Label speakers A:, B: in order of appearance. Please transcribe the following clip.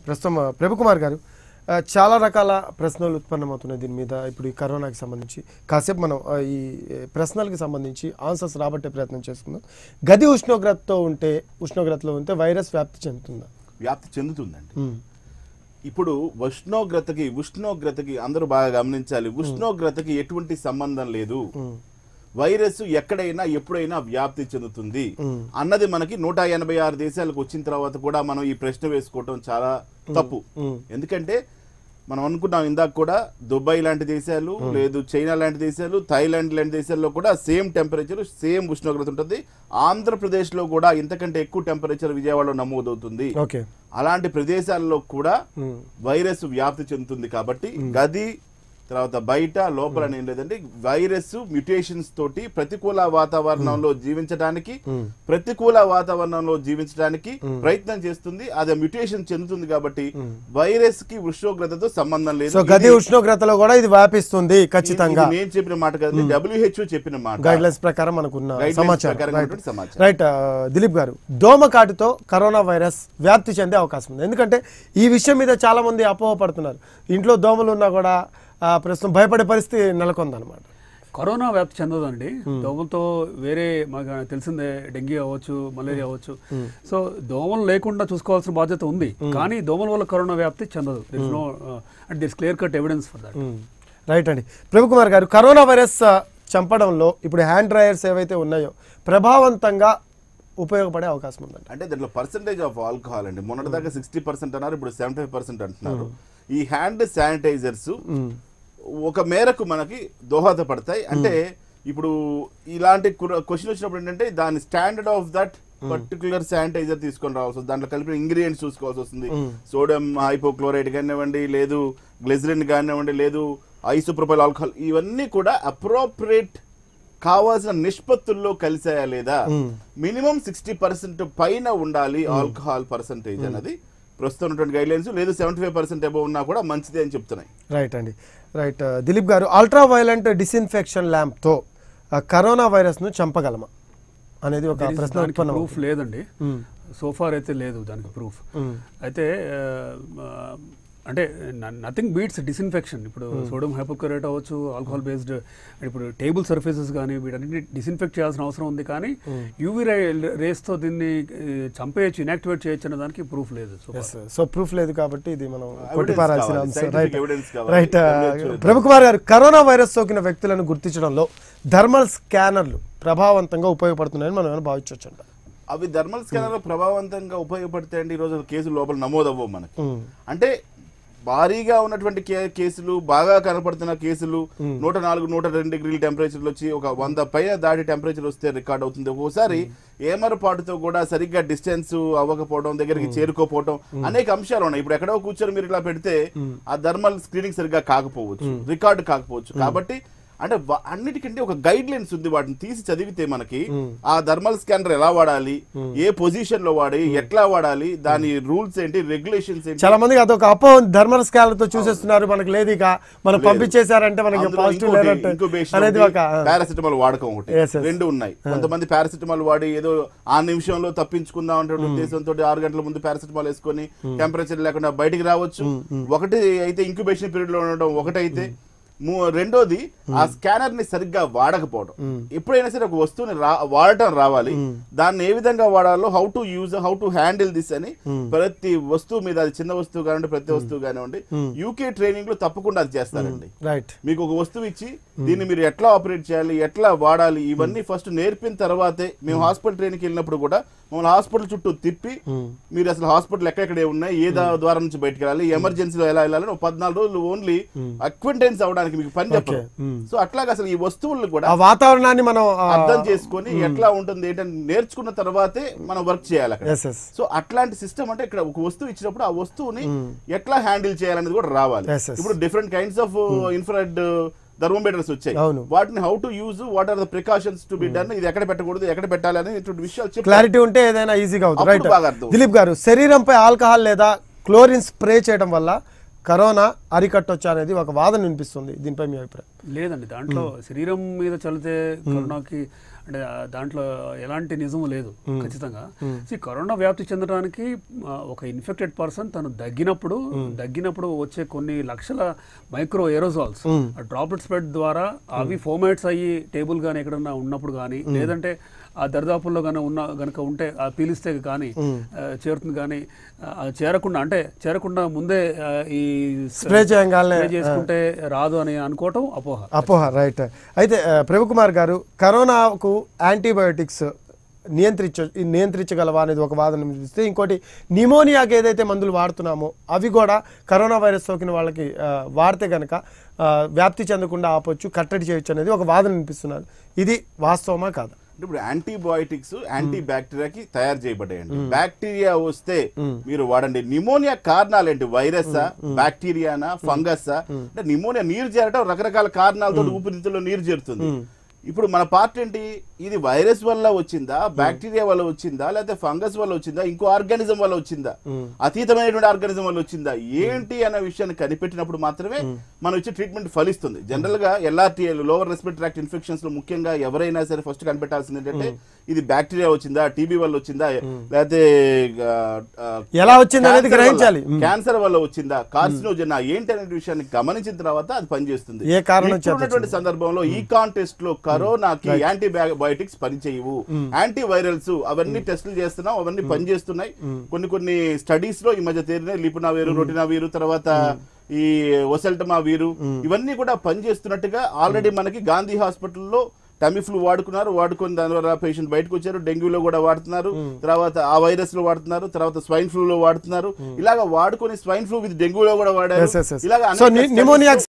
A: ప్రస్తుతం ఆ, ప్రభుకుమార్ గారు ఆ, చాలా రకాల ప్రశ్నలు ఉత్పన్నమవుతున్నాయి దీని మీద ఇప్పుడు ఈ కరోనాకి సంబంధించి కాసేపు మనం ఆ, ఈ ప్రశ్నలకు సంబంధించి ఆన్సర్స్ రాబట్టే ప్రయత్నం చేసుకుందాం గది ఉష్ణోగ్రతతో ఉంటే ఉష్ణోగ్రతలో ఉంటే వైరస్ వ్యాప్తి చెందుతుందా
B: వ్యాప్తి చెందుతుందండి
A: ఉమ్,
B: ఇప్పుడు ఉష్ణోగ్రతకి ఉష్ణోగ్రతకి అందరూ బాగా గమనించాలి ఉష్ణోగ్రతకి ఎటువంటి సంబంధం లేదు
A: ఉమ్,
B: వైరస్ ఎక్కడైనా ఎప్పుడైనా వ్యాప్తి చెందుతుంది
A: ఉమ్,
B: అన్నది మనకి నూట ఎనభై ఆరు దేశాలకు వచ్చిన తర్వాత కూడా మనం ఈ ప్రశ్న వేసుకోవటం చాలా తప్పు
A: ఉమ్,
B: ఎందుకంటే మనం అనుకున్నాం ఇందాక కూడా దుబాయ్ లాంటి దేశాలు లేదు చైనా లాంటి దేశాలు థాయిలాండ్ లాంటి దేశాల్లో కూడా సేమ్ టెంపరేచర్ సేమ్ ఉష్ణోగ్రత ఉంటుంది ఆంధ్రప్రదేశ్లో కూడా ఇంతకంటే ఎక్కువ టెంపరేచర్ విజయవాడలో నమోదవుతుంది
A: ఓకే
B: అలాంటి ప్రదేశాల్లో కూడా
A: ఉమ్,
B: వైరస్ వ్యాప్తి చెందుతుంది కాబట్టి గది తర్వాత బయట లోపల ఏం లేదంటే వైరస్ మ్యుటేషన్స్ తోటి ప్రతికూల వాతావరణంలో జీవించడానికి ప్రతికూల వాతావరణంలో జీవించడానికి ప్రయత్నం చేస్తుంది అది మ్యుటేషన్ చెందుతుంది కాబట్టి వైరస్ కి ఉష్ణోగ్రతతో సంబంధం లేదు
A: సో గది ఉష్ణోగ్రతలో కూడా ఇది వ్యాపిస్తుంది ఖచ్చితంగా
B: ఇది నేను చెప్పిన మాట కదా డబ్ల్యూహెచ్ఓ చెప్పిన మాట
A: గైడ్ లైన్స్ ప్రకారం మనకున్న
B: Guidelines
A: సమాచారం
B: ప్రకారం
A: రైట్
B: ఉన్నటువంటి సమాచారం.
A: రైట్ ఆ, దిలీప్ గారు దోమకాటుతో కరోనా వైరస్ వ్యాప్తి చెందే అవకాశం ఉంది ఎందుకంటే ఈ విషయం మీద చాలా మంది అపోహపడుతున్నారు ఇంట్లో దోమలు ఉన్నా కూడా ఆ, ప్రస్తుతం భయపడే పరిస్థితి నెలకొందన్నమాట
C: కరోనా వ్యాప్తి చెందదండి దోమలతో వేరే మాకు తెలిసిందే డెంగీ అవ్వచ్చు మలేరియా అవ్వచ్చు సో దోమలు లేకుండా చూసుకోవాల్సిన బాధ్యత ఉంది కానీ దోమల వల్ల కరోనా వ్యాప్తి చెందదు this no and this clear cut evidence for that
A: um. Right అండి ప్రభుకుమార్ గారు కరోనా వైరస్ ఆ, చంపడంలో ఇప్పుడు హ్యాండ్ డ్రైయర్స్ ఏవైతే ఉన్నాయో ప్రభావవంతంగా ఉపయోగపడే అవకాశం ఉందండి
B: అంటే దాంట్లో పర్సంటేజ్ ఆఫ్ ఆల్కహాల్ అండి మొన్నటిదాకా సిక్స్టీ పర్సెంట్ అన్నారు ఇప్పుడు సెవెంటీ ఫైవ్ పర్సెంట్ అంటున్నారు ఈ హ్యాండ్ శానిటైజర్స్ ఒక మేరకు మనకి దోహదపడతాయి అంటే ఇప్పుడు ఇలాంటి క్వశ్చన్ వచ్చినప్పుడు ఏంటంటే దాని standard of that particular sanitiser తీసుకొని రావాల్సి వస్తుంది దాంట్లో కలిపిన ఇంగ్రీడియంట్స్ చూసుకోవాల్సి వస్తుంది సోడియం హైపోక్లోరైడ్ కానివ్వండి లేదు గ్లిజరిన్ కానివ్వండి లేదు ఐసోప్రోపైల్ ఆల్కహాల్ ఇవన్నీ కూడా అప్రోప్రియేట్ కావాల్సిన నిష్పత్తుల్లో కలిసాయా లేదా మినిమం సిక్స్టీ పర్సెంట్ పైన ఉండాలి ఆల్కహాల్ పర్సంటేజ్ అనేది ప్రస్తుతం ఉన్నటువంటి గైడ్ లైన్స్ లేదు సెవెంటీ ఫైవ్ పర్సెంట్ అబౌవ్ ఉన్నా కూడా మంచిదే అని చెప్తున్నాయి
A: రైట్ అండి రైట్ ఆ, దిలీప్ గారు అల్ట్రా వైలెంట్ డిస్ఇన్ఫెక్షన్ ల్యాంప్తో కరోనా వైరస్ను చంపగలమా అనేది ఒక ప్రశ్న
C: దానికి
A: ఉత్పన్నం
C: ప్రూఫ్ లేదండి సోఫార్ అయితే లేదు దానికి ప్రూఫ్ అయితే ఆ, అంటే నథింగ్ బీట్స్ డిస్ఇన్ఫెక్షన్ ఇప్పుడు సోడియం హైపోక్లోరైట్ అవ్వచ్చు ఆల్కహాల్ బేస్డ్ ఇప్పుడు టేబుల్ సర్ఫేసెస్ కానీ వీటన్నిటిని డిస్ఇన్ఫెక్ట్ చేయాల్సిన అవసరం ఉంది కానీ యూవీ రేస్తో దీన్ని ఆ, చంపేయచ్చు ఇనాక్టివేట్ చేయొచ్చు అనే దానికి ప్రూఫ్ లేదు సో
A: ఎస్ సో ప్రూఫ్ లేదు కాబట్టి ఇది మనం
B: Evidence
A: కొట్టిపారాల్సిన
B: కావాలి.
A: అంశం
B: Scientific
A: రైట్
B: evidence కావాలి.
A: రైట్
B: WHO
A: ప్రభుకుమార్ గారు కరోనా వైరస్ సోకిన వ్యక్తులను గుర్తించడంలో థర్మల్ స్కానర్లు ప్రభావవంతంగా ఉపయోగపడుతున్నాయని మనం ఏమైనా భావించవచ్చు అంట
B: అవి థర్మల్ స్కానర్ ప్రభావవంతంగా ఉపయోగపడతాయండి ఈ రోజు కేసులు లోపల నమోదవ్వవు మనకి అంటే భారీగా ఉన్నటువంటి కే- కేసులు బాగా కనపడుతున్న కేసులు నూట నాలుగు నూట రెండు డిగ్రీల టెంపరేచర్లు వచ్చి ఒక వంద పైన దాటి టెంపరేచర్ వస్తే రికార్డ్ అవుతుంది ఒక్కోసారి ఏమరపాటుతో కూడా సరిగ్గా డిస్టెన్స్ అవ్వకపోవడం దగ్గరికి చేరుకోపోవడం అనేక అంశాలు ఉన్నాయి ఇప్పుడు ఎక్కడో కూర్చొని మీరు ఇలా పెడితే ఆ థర్మల్ స్క్రీనింగ్ సరిగ్గా కాకపోవచ్చు రికార్డు కాకపోవచ్చు కాబట్టి అంటే వా- అన్నిటికంటే ఒక గైడ్ లైన్స్ ఉంది వాటిని తీసి చదివితే మనకి ఆ థర్మల్ స్కానర్ ఎలా వాడాలి ఏ పొజిషన్ లో వాడి ఎట్లా వాడాలి దాని రూల్స్ ఏంటి రెగ్యులేషన్స్ ఏంటి
A: చాలా మందికి అదొక అపో థర్మల్ స్కానర్తో చూసేస్తున్నారు మనకి లేదు ఇక మనం పంపించేశారంటే మనకి
B: అందులో
A: పాజిటివ్
B: ఇంకోటి,
A: లేనట్టు
B: incubation
A: అనేది
B: ఒకటి,
A: ఒక
B: పారాసిటమాల్ వాడకం ఒకటి
A: Yes, yes.
B: రెండు ఉన్నాయి కొంతమంది పారాసిటమాల్ వాడి ఏదో ఆ నిమిషంలో తప్పించుకుందాం అంటే ఉద్దేశంతో ఆరు గంటల ముందు పారాసిటమాల్ వేసుకొని టెంపరేచర్ లేకుండా బయటికి రావచ్చు ఒకటి అయితే ఇంక్యుబేషన్ పీరియడ్ లో ఉండడం ఒకటైతే మూ- రెండోది ఆ స్కానర్ ని సరిగ్గా వాడకపోవడం ఎప్పుడైనా సరే ఒక వస్తువుని రా వాడటం రావాలి దాన్ని ఏ విధంగా వాడాలో how to use how to handle this అని ప్రతి వస్తువు మీద అది చిన్న వస్తువు కానివ్వండి ప్రతి వస్తువు కానివ్వండి యూకే ట్రైనింగ్ లో తప్పకుండా అది చేస్తారండి
A: రైట్
B: మీకు ఒక వస్తువు ఇచ్చి దీన్ని మీరు ఎట్లా ఆపరేట్ చేయాలి ఎట్లా వాడాలి ఇవన్నీ ఫస్ట్ నేర్పిన తర్వాతే మేము హాస్పిటల్ ట్రైన్కి వెళ్ళినప్పుడు కూడా మమ్మల్ని హాస్పిటల్ చుట్టూ తిప్పి మీరు అసలు హాస్పిటల్ ఎక్కడెక్కడ ఉన్నాయి ఏ దా- ద్వారం నుంచి బయటకు వెళ్ళాలి ఎమర్జెన్సీలో ఎలా వెళ్ళాలని ఒక పద్నాలుగు రోజులు ఓన్లీ అక్వింటెన్స్ అవడానికి మీకు పని చెప్పడం సో అట్లాగా అసలు ఈ వస్తువులను కూడా
A: ఆ వాతావరణాన్ని మనం
B: అర్థం చేసుకొని ఎట్లా ఉంటుంది ఏంటని నేర్చుకున్న తర్వాతే మనం వర్క్ చేయాలి అక్కడ
A: ఎస్ ఎస్
B: సో అట్లాంటి సిస్టమ్ అంటే ఇక్కడ ఒక వస్తువు ఇచ్చినప్పుడు ఆ వస్తువుని ఎట్లా హ్యాండిల్ చేయాలనేది కూడా రావాలి
A: Yes, yes.
B: ఇప్పుడు different kinds of infrared thermometers వచ్చాయి
A: అవును.
B: వాటిని how to use what are the precautions to be done ఇది ఎక్కడ పెట్టకూడదు ఎక్కడ పెట్టాలి అనే ఇటువంటి విషయాలు చెప్పాలి
A: క్లారిటీ ఉంటే ఏదైనా ఈజీగా అవుతుంది
B: అప్పుడు
A: రైట్
B: బాగా అర్థం అవుతుంది.
A: దిలీప్ గారు శరీరంపై ఆల్కహాల్ లేదా క్లోరిన్ స్ప్రే చేయడం వల్ల కరోనా అరికట్టొచ్చా అనేది ఒక వాదన వినిపిస్తుంది దీనిపై మీ అభిప్రాయం
C: లేదండి దాంట్లో శరీరం మీద చల్లితే కరోనాకి అంటే ఆ దాంట్లో ఎలాంటి నిజం లేదు ఖచ్చితంగా See, కరోనా వ్యాప్తి చెందడానికి ఆ, ఒక ఇన్ఫెక్టెడ్ పర్సన్ తను దగ్గినప్పుడు దగ్గినప్పుడు వచ్చే కొన్ని లక్షల మైక్రో ఏరోజాల్స్ డ్రాప్లెట్ స్ప్రెడ్ ద్వారా అవి ఫోమైట్స్ అయ్యి టేబుల్ కానీ ఎక్కడన్నా ఉన్నప్పుడు కానీ లేదంటే ఆ దరిదాపుల్లో కానీ ఉన్న గనక ఉంటే ఆ పీలిస్తే కానీ ఆ, చేరుతుంది కానీ ఆ, అది చేరకుండా అంటే చేరకుండా ముందే ఆ, ఈ
A: స్ప్రే చేయంగానే
C: స్ప్రే చేసుకుంటే రాదు అని అనుకోవటం అపోహ
A: అపోహ రైట్ అయితే ఆ, ప్రభుకుమార్ గారు కరోనాకు యాంటీబయోటిక్స్ నియంత్రించ నియంత్రించగలవా అనేది ఒక వాదన వినిపిస్తే ఇంకోటి నిమోనియాకి ఏదైతే మందులు వాడుతున్నామో అవి కూడా కరోనా వైరస్ సోకిన వాళ్ళకి ఆ, వాడితే కనుక వ్యాప్తి చెందకుండా ఆపొచ్చు కట్టడి చేయొచ్చు అనేది ఒక వాదన వినిపిస్తున్నారు ఇది వాస్తవమా కాదా
B: అంటే ఇప్పుడు యాంటీబయాటిక్స్ యాంటీ బ్యాక్టీరియాకి తయారు చేయబడ్డాయండి బ్యాక్టీరియా వస్తే మీరు వాడండి నిమోనియా కారణాలు ఏంటి వైరస్సా బ్యాక్టీరియానా ఫంగస్సా అంటే నిమోనియా నీరు చేరటం రకరకాల కారణాలతో ఊపిరితిత్తుల్లో నీరు చేరుతుంది ఇప్పుడు మన పార్ట్ ఏంటి ఇది వైరస్ వల్ల వచ్చిందా బ్యాక్టీరియా వల్ల వచ్చిందా లేకపోతే ఫంగస్ వల్ల వచ్చిందా ఇంకో ఆర్గానిజం వల్ల వచ్చిందా అతీతమైనటువంటి ఆర్గానిజం వల్ల వచ్చిందా ఏంటి అన్న విషయాన్ని కనిపెట్టినప్పుడు మాత్రమే మనం ఇచ్చే ట్రీట్మెంట్ ఫలిస్తుంది జనరల్ గా LRTI lower respiratory tract infections లో ముఖ్యంగా ఎవరైనా సరే ఫస్ట్ కనిపెట్టాల్సింది ఏంటంటే ఇది బ్యాక్టీరియా వచ్చిందా టీబీ వల్ల వచ్చిందా లేకపోతే ఆ, ఆ,
A: ఎలా వచ్చింది అనేది
B: క్యాన్సర్ వల్ల-
A: గ్రహించాలి. మ్.
B: క్యాన్సర్ వల్ల వచ్చిందా కార్సినోజన్ ఏంటి అనే విషయాన్ని గమనించిన తర్వాత అది పనిచేస్తుంది
A: ఏ కారణం
B: ఇప్పుడు ఉన్నటువంటి సందర్భంలో ఈ కాంటెస్ట్ లో కరోనాకి యాంటీ బయోటిక్స్ పనిచేయవు యాంటీ వైరల్స్ అవన్నీ టెస్టులు చేస్తున్నాం అవన్నీ పనిచేస్తున్నాయి కొన్ని కొన్ని స్టడీస్ లో ఈ మధ్య తేలినాయి లిపునా వేరు రొటినా వేరు తర్వాత ఈ ఒసెల్టమా వీరు ఇవన్నీ కూడా పనిచేస్తున్నట్టుగా ఆల్రెడీ మనకి గాంధీ హాస్పిటల్లో టమిఫ్లు వాడుకున్నారు వాడుకొని దాని ద్వారా పేషెంట్ బయటకు వచ్చారు డెంగ్యూలో కూడా వాడుతున్నారు తర్వాత ఆ వైరస్ లో వాడుతున్నారు తర్వాత స్వైన్ ఫ్లూ లో వాడుతున్నారు ఇలాగా వాడుకొని స్వైన్ ఫ్లూ విత్ డెంగ్యూలో కూడా వాడారు
A: Yes, yes, yes.
B: ఇలాగా
A: సో
B: అనేక
A: ని-
B: studies లో-
A: నిమోనియాకి